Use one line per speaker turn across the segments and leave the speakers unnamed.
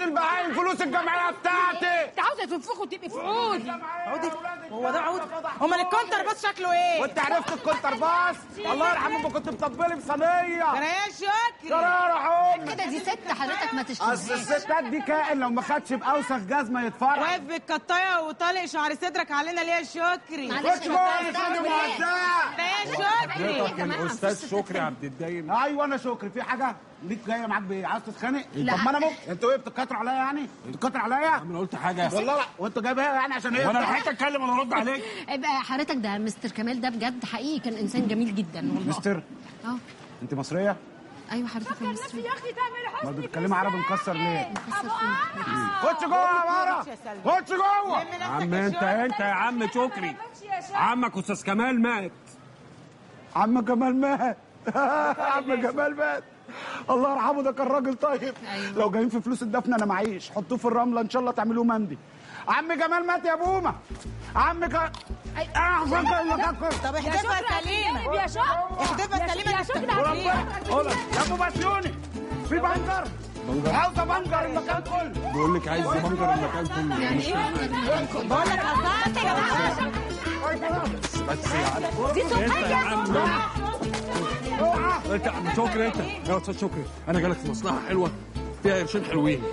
البهايم فلوس الجمعيه بتاعتي
انت عاوزه تنفخ وتبقي في عود
عودي هو ده عود امال الكونتر بس شكله ايه
وانت عرفت الكونتر باص الله يرحمه ما كنت مطبلي بصينيه
انا يا شكري
شرارة حم
كده دي ست حضرتك ما
اصل
تشتمش
الستات دي كائن لو ما خدش باوسخ جزمه يتفرج
واقف بالكطايه وطالق شعر صدرك علينا ليه يا شكري
معلش
خش جوه يا فندم وهزاع
ده يا شكري
الاستاذ شكري عبد الدايم
ايوه انا شكري في حاجه ليك جايه معاك بايه عاوز تتخانق
لا.
طب ما انا ممكن انتوا ايه بتتكاتروا عليا يعني بتتكاتروا عليا
انا قلت حاجه
والله لا وانتوا جايبها يعني عشان ايه
وانا لحقت اتكلم ولا ارد عليك
يبقى حضرتك ده مستر كمال ده بجد حقيقي كان انسان جميل جدا والله
مستر
اه
انت مصريه
ايوه حضرتك مستر
يا اختي تعملي
ما بتتكلمي عربي مكسر ليه
مكسر فين
خش جوه يا مره خش جوه
يا عم انت انت يا عم شكري عمك استاذ كمال مات
عم جمال مات عم جمال مات الله يرحمه ده كان راجل طيب
أيوة.
لو جايين في فلوس الدفن انا معيش حطوه في الرمله ان شاء الله تعملوه مندي عم جمال مات يا بومه عم ج... احسن
طب احدفها سليمه
يا شكري
احدفها سليمه
يا شكري
يا ابو بسيوني في بنجر عاوزه بنجر المكان كله
بيقول لك عايز بنكر المكان كله
يعني ايه
بقول لك قطعت يا جماعه
بس يا عم
دي
انت يا
صبحيه
عم انت يا عم شكري انت يا استاذ شكري انا جالك في مصلحه حلوه فيها قرشين حلوين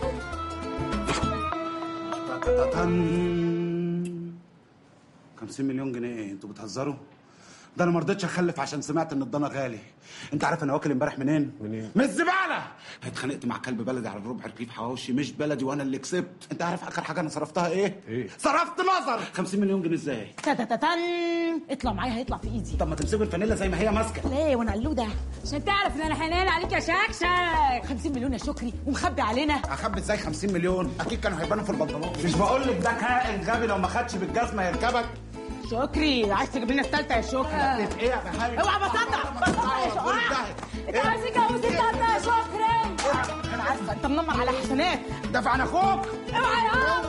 50 مليون جنيه ايه انتوا بتهزروا ده انا ما رضيتش اخلف عشان سمعت ان الضنا غالي انت عارف انا واكل امبارح منين
منين؟
من الزباله اتخانقت مع كلب بلدي على ربع رغيف حواوشي مش بلدي وانا اللي كسبت انت عارف اخر حاجه انا صرفتها ايه
ايه؟
صرفت نظر 50 مليون جنيه ازاي
تتتتن اطلع معايا هيطلع في ايدي
طب ما تمسكوا الفانيلا زي ما هي ماسكه
ليه وانا قلوده
عشان تعرف ان انا حنان عليك يا شكشك
50 مليون يا شكري ومخبي علينا
اخبي ازاي 50 مليون اكيد كانوا هيبانوا في البنطلون مش بقول لك ده كائن غبي لو ما خدش بالجزمه يركبك
شكري عايز تجيب لنا الثالثه يا شكري
في ايه يا بهايم
اوعى بصدق بصدق يا شكري
انت عايز تتجوز انت يا شكري
انا عارفه انت منمر على حسنات
دفع عن اخوك
اوعى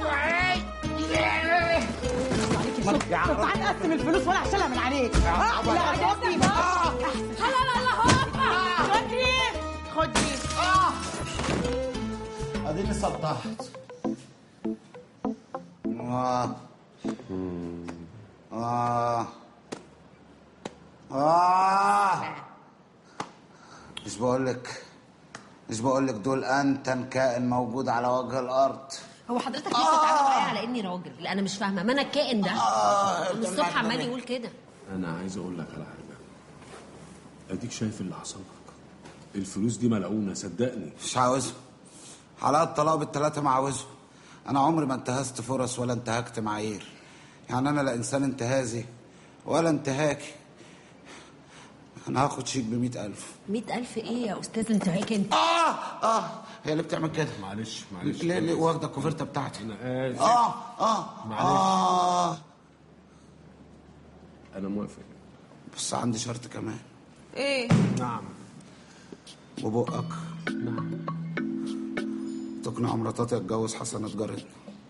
يا
يا عم.
طب تعال نقسم الفلوس وانا هشيلها من عليك آه، لا عجبني
لا لا لا هوبا
شكري خد دي
اديني صدعت آه. آه. آه. مش بقول لك مش بقول لك دول انتن كائن موجود على وجه الارض
هو حضرتك ليه بتتعامل معايا على اني راجل لا انا مش فاهمه ما انا الكائن ده من الصبح عمال يقول كده
انا عايز اقول لك على حاجه اديك شايف اللي حصل لك الفلوس دي ملعونه صدقني
مش عاوزهم حالات الطلاق بالثلاثه ما عاوزهم انا عمري ما انتهزت فرص ولا انتهكت معايير يعني انا لا انسان انتهازي ولا انتهاكي انا هاخد شيك بمئة ألف
مئة ألف ايه يا استاذ انتهاك انت
اه اه هي اللي بتعمل كده
معلش معلش
ليه ليه واخده الكوفرته بتاعتي
انا اسف
اه اه
معلش.
اه
انا موافق
بس عندي شرط كمان
ايه
نعم
وبقك
نعم
تقنع مراتاتي اتجوز حسنة جارتنا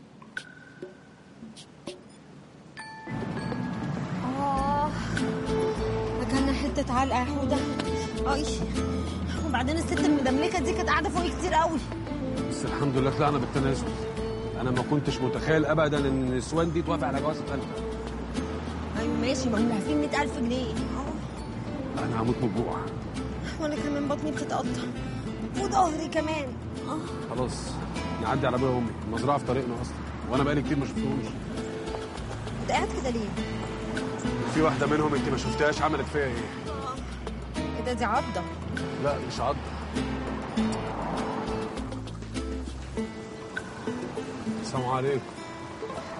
اه اكلنا حته علقه يا حوده اي وبعدين الست المدملكه دي كانت قاعده فوقي كتير قوي
بس الحمد لله طلعنا بالتنازل انا ما كنتش متخيل ابدا ان النسوان دي توافق على جواز الخلفه
ايوه ماشي ما هم عارفين 100000 جنيه اه
انا هموت من الجوع
وانا كمان بطني بتتقطع وظهري كمان اه
خلاص نعدي على ابويا وامي المزرعه في طريقنا اصلا وانا بقالي كتير ما شفتهمش
انت قاعد كده ليه؟
في واحده منهم انت ما شفتهاش عملت فيا ايه
كده دي عضه
لا مش عض السلام عليكم